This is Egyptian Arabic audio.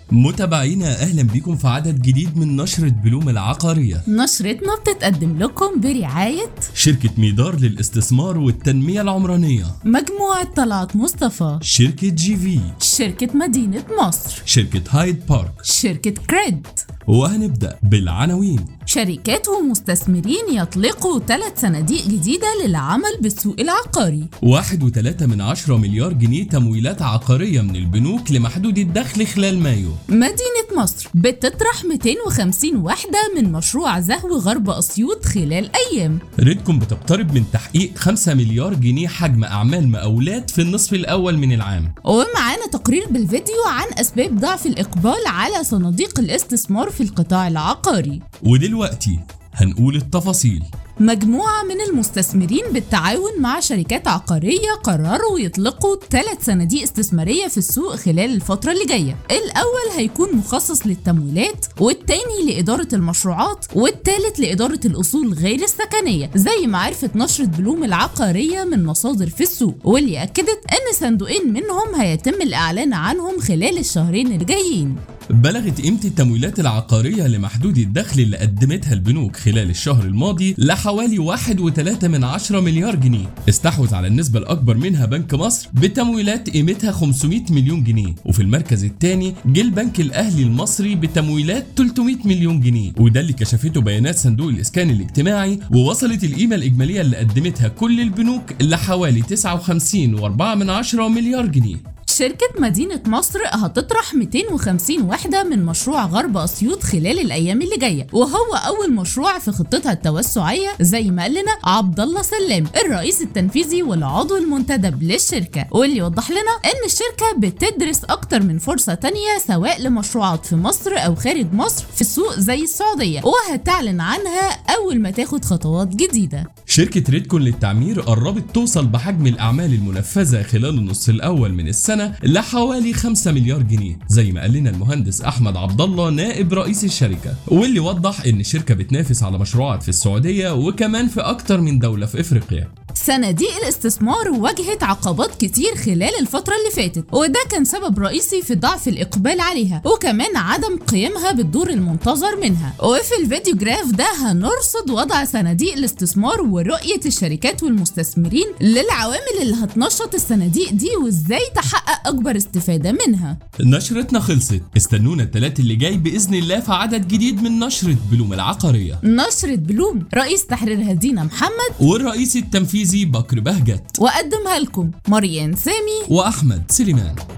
متابعينا اهلا بيكم في عدد جديد من نشرة بلوم العقارية نشرتنا بتتقدم لكم برعاية شركة ميدار للاستثمار والتنمية العمرانية مجموعة طلعت مصطفى شركة جي في شركة مدينة مصر شركة هايد بارك شركة كريد وهنبدأ بالعناوين شركات ومستثمرين يطلقوا ثلاث صناديق جديدة للعمل بالسوق العقاري واحد وتلاتة من عشرة مليار جنيه تمويلات عقارية من البنوك لمحدود الدخل خلال مايو مدينة مصر بتطرح 250 وحدة من مشروع زهو غرب أسيوط خلال أيام ريدكم بتقترب من تحقيق 5 مليار جنيه حجم أعمال مقاولات في النصف الأول من العام ومعانا تقرير بالفيديو عن أسباب ضعف الإقبال على صناديق الاستثمار في القطاع العقاري ودلوقتي هنقول التفاصيل مجموعة من المستثمرين بالتعاون مع شركات عقارية قرروا يطلقوا ثلاث صناديق استثمارية في السوق خلال الفترة اللي جاية الأول هيكون مخصص للتمويلات والتاني لإدارة المشروعات والتالت لإدارة الأصول غير السكنية زي ما عرفت نشرة بلوم العقارية من مصادر في السوق واللي أكدت أن صندوقين منهم هيتم الإعلان عنهم خلال الشهرين الجايين بلغت قيمة التمويلات العقارية لمحدود الدخل اللي قدمتها البنوك خلال الشهر الماضي لحوالي واحد وتلاتة من عشرة مليار جنيه استحوذ على النسبة الأكبر منها بنك مصر بتمويلات قيمتها 500 مليون جنيه وفي المركز الثاني جه البنك الأهلي المصري بتمويلات 300 مليون جنيه وده اللي كشفته بيانات صندوق الإسكان الاجتماعي ووصلت القيمة الإجمالية اللي قدمتها كل البنوك لحوالي 59.4 من عشرة مليار جنيه شركة مدينة مصر هتطرح 250 وحدة من مشروع غرب أسيوط خلال الأيام اللي جاية وهو أول مشروع في خطتها التوسعية زي ما قال لنا عبد الله سلام الرئيس التنفيذي والعضو المنتدب للشركة واللي وضح لنا إن الشركة بتدرس أكتر من فرصة تانية سواء لمشروعات في مصر أو خارج مصر في السوق زي السعودية وهتعلن عنها أول ما تاخد خطوات جديدة شركة ريدكون للتعمير قربت توصل بحجم الأعمال المنفذة خلال النصف الأول من السنة لحوالي 5 مليار جنيه زي ما قال لنا المهندس أحمد عبد الله نائب رئيس الشركة واللي وضح إن الشركة بتنافس على مشروعات في السعودية وكمان في أكتر من دولة في إفريقيا صناديق الاستثمار واجهت عقبات كتير خلال الفترة اللي فاتت وده كان سبب رئيسي في ضعف الإقبال عليها وكمان عدم قيامها بالدور المنتظر منها وفي الفيديو جراف ده هنرصد وضع صناديق الاستثمار ورؤية الشركات والمستثمرين للعوامل اللي هتنشط الصناديق دي وازاي تحقق أكبر استفادة منها نشرتنا خلصت استنونا التلات اللي جاي بإذن الله في عدد جديد من نشرة بلوم العقارية نشرة بلوم رئيس تحرير هدينا محمد والرئيس التنفيذي بكر بهجت وقدمها لكم مريان سامي وأحمد سليمان